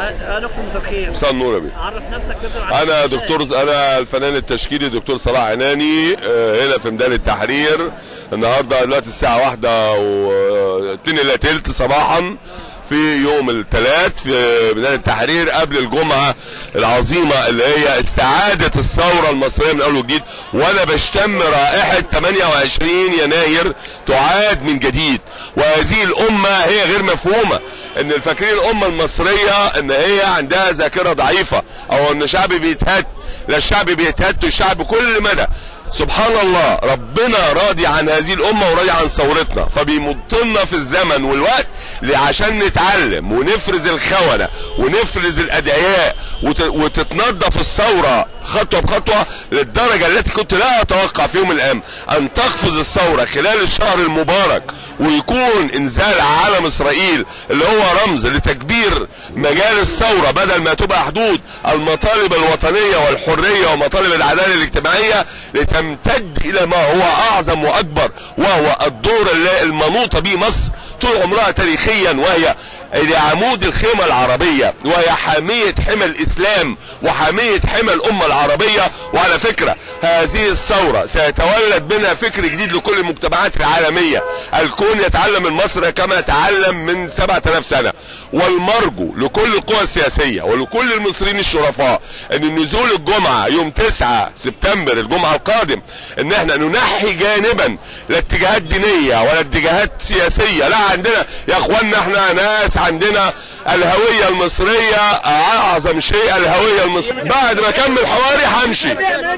آه، دكتور مساء الخير مساء النور يا بيه عرف نفسك دكتور انا دكتور انا الفنان التشكيلي دكتور صلاح عناني آه، هنا في ميدان التحرير النهارده دلوقتي الساعه واحدة و 2 الا تلت صباحا في يوم الثلاث في ميدان التحرير قبل الجمعه العظيمه اللي هي استعاده الثوره المصريه من اول وجديد وانا بشتم رائحه 28 يناير تعاد من جديد وهذه الامه هي غير مفهومه ان الفاكرين الامه المصريه ان هي عندها ذاكره ضعيفه او ان شعب بيتهد لا الشعب بيتهد الشعب كل مدى سبحان الله ربنا راضي عن هذه الامه وراضي عن ثورتنا فبيمطنا في الزمن والوقت عشان نتعلم ونفرز الخونه ونفرز الادعياء وت- وتتنظف الثوره خطوه بخطوه للدرجه التي كنت لا اتوقع في يوم من الايام ان تقفز الثوره خلال الشهر المبارك ويكون انزال علم اسرائيل اللي هو رمز لتكبير مجال الثوره بدل ما تبقى حدود المطالب الوطنيه والحريه ومطالب العداله الاجتماعيه لتمتد الى ما هو اعظم واكبر وهو الدور اللي المنوطه به مصر طول عمرها تاريخيا وهي لعمود الخيمة العربية وهي حامية حمى الإسلام وحامية حمى الأمة العربية وعلى فكرة هذه الثورة سيتولد منها فكر جديد لكل المجتمعات العالمية الكون يتعلم من مصر كما تعلم من 7000 سنة والمرجو لكل القوى السياسية ولكل المصريين الشرفاء ان نزول الجمعة يوم 9 سبتمبر الجمعة القادم ان احنا ننحي جانبا لا اتجاهات دينية ولا اتجاهات سياسية لا عندنا يا اخوانا احنا ناس عندنا الهوية المصرية اعظم شيء الهوية المصرية بعد ما اكمل حواري همشي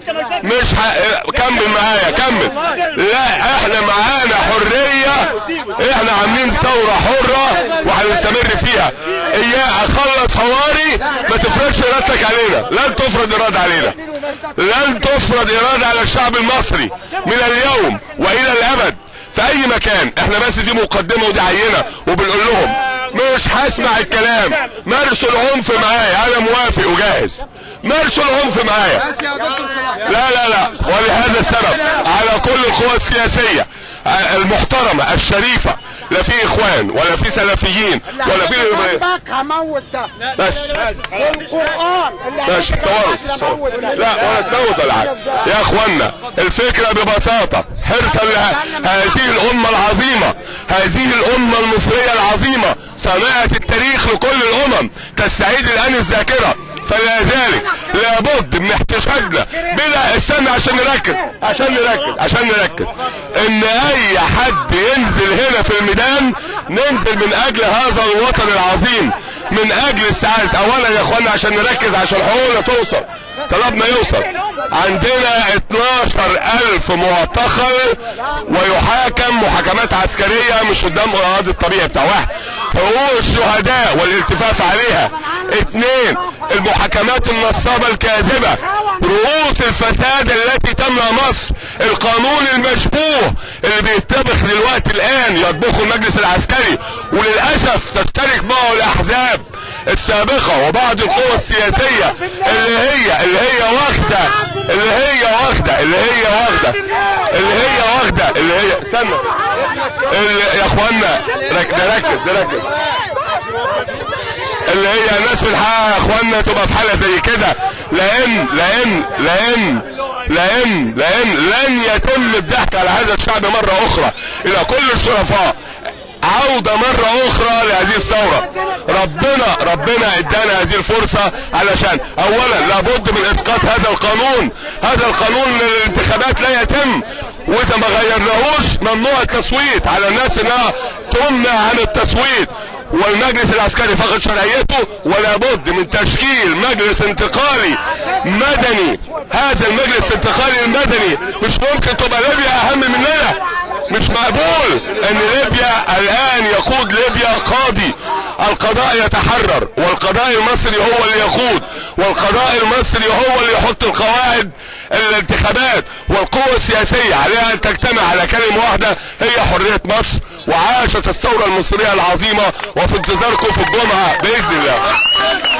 مش ح... كمل معايا كمل لا احنا معانا حرية احنا عاملين ثورة حرة وهنستمر فيها اياه اخلص حواري ما تفرضش ارادتك علينا لن تفرض ارادة علينا لن تفرض ارادة على الشعب المصري من اليوم والى الابد في اي مكان احنا بس دي مقدمة ودي عينة وبنقول لهم مش هسمع الكلام مارسوا العنف معايا انا موافق وجاهز مارسوا العنف معايا لا لا لا ولهذا السبب على كل القوى السياسية المحترمة الشريفة لا في اخوان ولا في سلفيين ولا في جنبك هموت ده بس القرآن اللي ماشي هيجي صوروا جنبك صوروا. هموت ده. لا ولا تموت ولا حاجه يا اخوانا الفكره ببساطه حرصا لهذه الامه العظيمه هذه الامه المصريه العظيمه صناعه التاريخ لكل الامم تستعيد الان الذاكره فلذلك لابد من احتشادنا بلا استنى عشان نركز عشان نركز عشان نركز ان اي حد ينزل هنا في الميدان ننزل من اجل هذا الوطن العظيم من اجل السعادة اولا يا اخوانا عشان نركز عشان حقوقنا توصل طلبنا يوصل عندنا 12 الف معتقل ويحاكم محاكمات عسكرية مش قدام القاضي الطبيعي بتاع واحد حقوق الشهداء والالتفاف عليها اتنين المحاكمات النصابة الكاذبة رؤوس الفساد التي تمنع مصر القانون المشبوه اللي بيتطبخ دلوقتي الان يطبخه المجلس العسكري وللاسف تشترك معه الاحزاب السابقة وبعض القوى السياسية اللي هي اللي هي واخدة اللي هي واخدة اللي هي واخدة اللي هي واخدة اللي هي استنى اللي يا اخوانا رك- نركز نركز اللي هي الناس في الحقيقة يا اخوانا تبقى في حالة زي كده لان لان لان لان لان لن يتم الضحك على هذا الشعب مرة اخرى الى كل الشرفاء عودة مرة اخرى لهذه الثورة ربنا ربنا ادانا هذه الفرصة علشان اولا لابد من اسقاط هذا القانون هذا القانون للانتخابات لا يتم واذا ما غيرناهوش ممنوع التصويت على الناس انها تمنع عن التصويت والمجلس العسكري فقد شرعيته ولا بد من تشكيل مجلس انتقالي مدني هذا المجلس الانتقالي المدني مش ممكن تبقى ليبيا اهم مننا مش مقبول ان ليبيا الان يقود ليبيا قاضي القضاء يتحرر والقضاء المصري هو اللي يقود والقضاء المصري هو اللي يحط القواعد الانتخابات والقوة السياسية عليها ان تجتمع على كلمة واحدة هي حرية مصر وعاشت الثورة المصرية العظيمة وفي انتظاركم في الجمعة بإذن الله